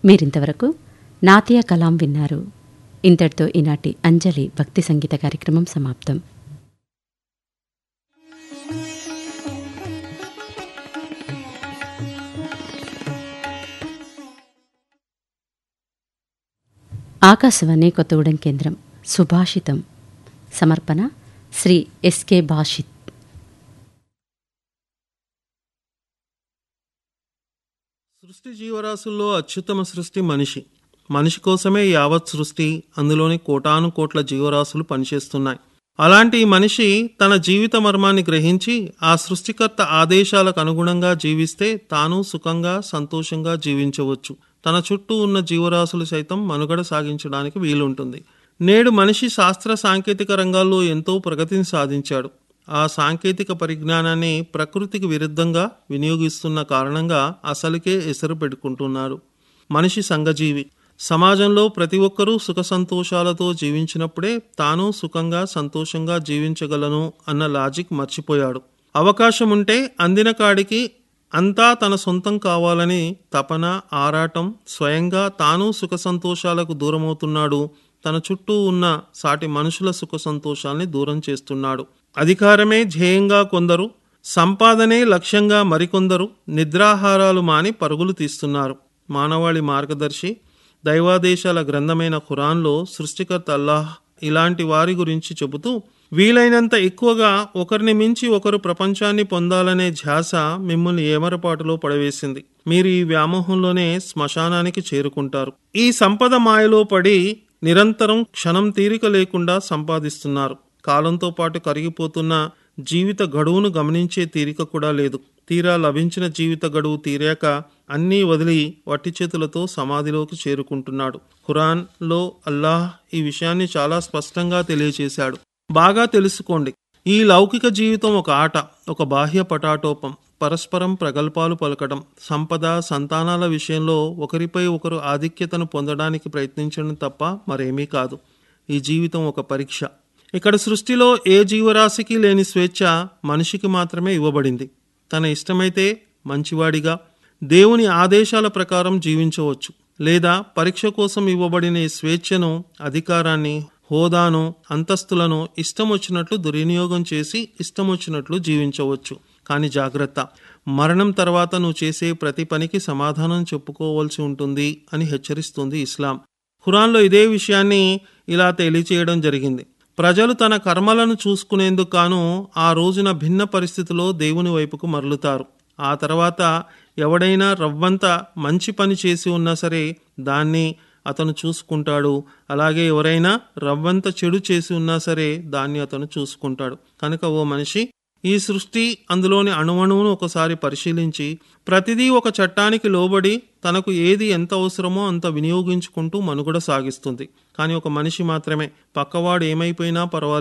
మీరింతవరకు నాతియ కలాం విన్నారు ఇంతటితో ఈనాటి అంజలి భక్తి సంగీత కార్యక్రమం సమాప్తం ఆకాశవాణి కొత్తగూడెం కేంద్రం సుభాషితం సమర్పణ శ్రీ ఎస్కే భాషిత్ సృష్టి జీవరాశుల్లో అత్యుత్తమ సృష్టి మనిషి మనిషి కోసమే యావత్ సృష్టి అందులోని కోటాను కోట్ల జీవరాశులు పనిచేస్తున్నాయి అలాంటి ఈ మనిషి తన జీవిత మర్మాన్ని గ్రహించి ఆ సృష్టికర్త ఆదేశాలకు అనుగుణంగా జీవిస్తే తాను సుఖంగా సంతోషంగా జీవించవచ్చు తన చుట్టూ ఉన్న జీవరాశులు సైతం మనుగడ సాగించడానికి వీలుంటుంది నేడు మనిషి శాస్త్ర సాంకేతిక రంగాల్లో ఎంతో ప్రగతిని సాధించాడు ఆ సాంకేతిక పరిజ్ఞానాన్ని ప్రకృతికి విరుద్ధంగా వినియోగిస్తున్న కారణంగా అసలుకే ఎసరు పెట్టుకుంటున్నారు మనిషి సంఘజీవి సమాజంలో ప్రతి ఒక్కరూ సుఖ సంతోషాలతో జీవించినప్పుడే తాను సుఖంగా సంతోషంగా జీవించగలను అన్న లాజిక్ మర్చిపోయాడు అవకాశం ఉంటే అందిన కాడికి అంతా తన సొంతం కావాలని తపన ఆరాటం స్వయంగా తాను సుఖ సంతోషాలకు దూరమవుతున్నాడు తన చుట్టూ ఉన్న సాటి మనుషుల సుఖ సంతోషాల్ని దూరం చేస్తున్నాడు అధికారమే ధ్యేయంగా కొందరు సంపాదనే లక్ష్యంగా మరికొందరు నిద్రాహారాలు మాని పరుగులు తీస్తున్నారు మానవాళి మార్గదర్శి దైవాదేశాల గ్రంథమైన ఖురాన్లో సృష్టికర్త అల్లాహ్ ఇలాంటి వారి గురించి చెబుతూ వీలైనంత ఎక్కువగా ఒకరిని మించి ఒకరు ప్రపంచాన్ని పొందాలనే ధ్యాస మిమ్మల్ని ఏమరపాటులో పడవేసింది మీరు ఈ వ్యామోహంలోనే శ్మశానానికి చేరుకుంటారు ఈ సంపద మాయలో పడి నిరంతరం క్షణం తీరిక లేకుండా సంపాదిస్తున్నారు కాలంతో పాటు కరిగిపోతున్న జీవిత గడువును గమనించే తీరిక కూడా లేదు తీరా లభించిన జీవిత గడువు తీరాక అన్నీ వదిలి వట్టి చేతులతో సమాధిలోకి చేరుకుంటున్నాడు ఖురాన్లో అల్లాహ్ ఈ విషయాన్ని చాలా స్పష్టంగా తెలియచేశాడు బాగా తెలుసుకోండి ఈ లౌకిక జీవితం ఒక ఆట ఒక బాహ్య పటాటోపం పరస్పరం ప్రగల్భాలు పలకడం సంపద సంతానాల విషయంలో ఒకరిపై ఒకరు ఆధిక్యతను పొందడానికి ప్రయత్నించడం తప్ప మరేమీ కాదు ఈ జీవితం ఒక పరీక్ష ఇక్కడ సృష్టిలో ఏ జీవరాశికి లేని స్వేచ్ఛ మనిషికి మాత్రమే ఇవ్వబడింది తన ఇష్టమైతే మంచివాడిగా దేవుని ఆదేశాల ప్రకారం జీవించవచ్చు లేదా పరీక్ష కోసం ఇవ్వబడిన ఈ స్వేచ్ఛను అధికారాన్ని హోదాను అంతస్తులను ఇష్టం వచ్చినట్లు దుర్వినియోగం చేసి ఇష్టం వచ్చినట్లు జీవించవచ్చు కానీ జాగ్రత్త మరణం తర్వాత నువ్వు చేసే ప్రతి పనికి సమాధానం చెప్పుకోవాల్సి ఉంటుంది అని హెచ్చరిస్తుంది ఇస్లాం ఖురాన్లో ఇదే విషయాన్ని ఇలా తెలియచేయడం జరిగింది ప్రజలు తన కర్మలను చూసుకునేందుకు గాను ఆ రోజున భిన్న పరిస్థితిలో దేవుని వైపుకు మరలుతారు ఆ తర్వాత ఎవడైనా రవ్వంత మంచి పని చేసి ఉన్నా సరే దాన్ని అతను చూసుకుంటాడు అలాగే ఎవరైనా రవ్వంత చెడు చేసి ఉన్నా సరే దాన్ని అతను చూసుకుంటాడు కనుక ఓ మనిషి ఈ సృష్టి అందులోని అణువణువును ఒకసారి పరిశీలించి ప్రతిదీ ఒక చట్టానికి లోబడి తనకు ఏది ఎంత అవసరమో అంత వినియోగించుకుంటూ మనుగడ సాగిస్తుంది కానీ ఒక మనిషి మాత్రమే పక్కవాడు ఏమైపోయినా పర్వాలేదు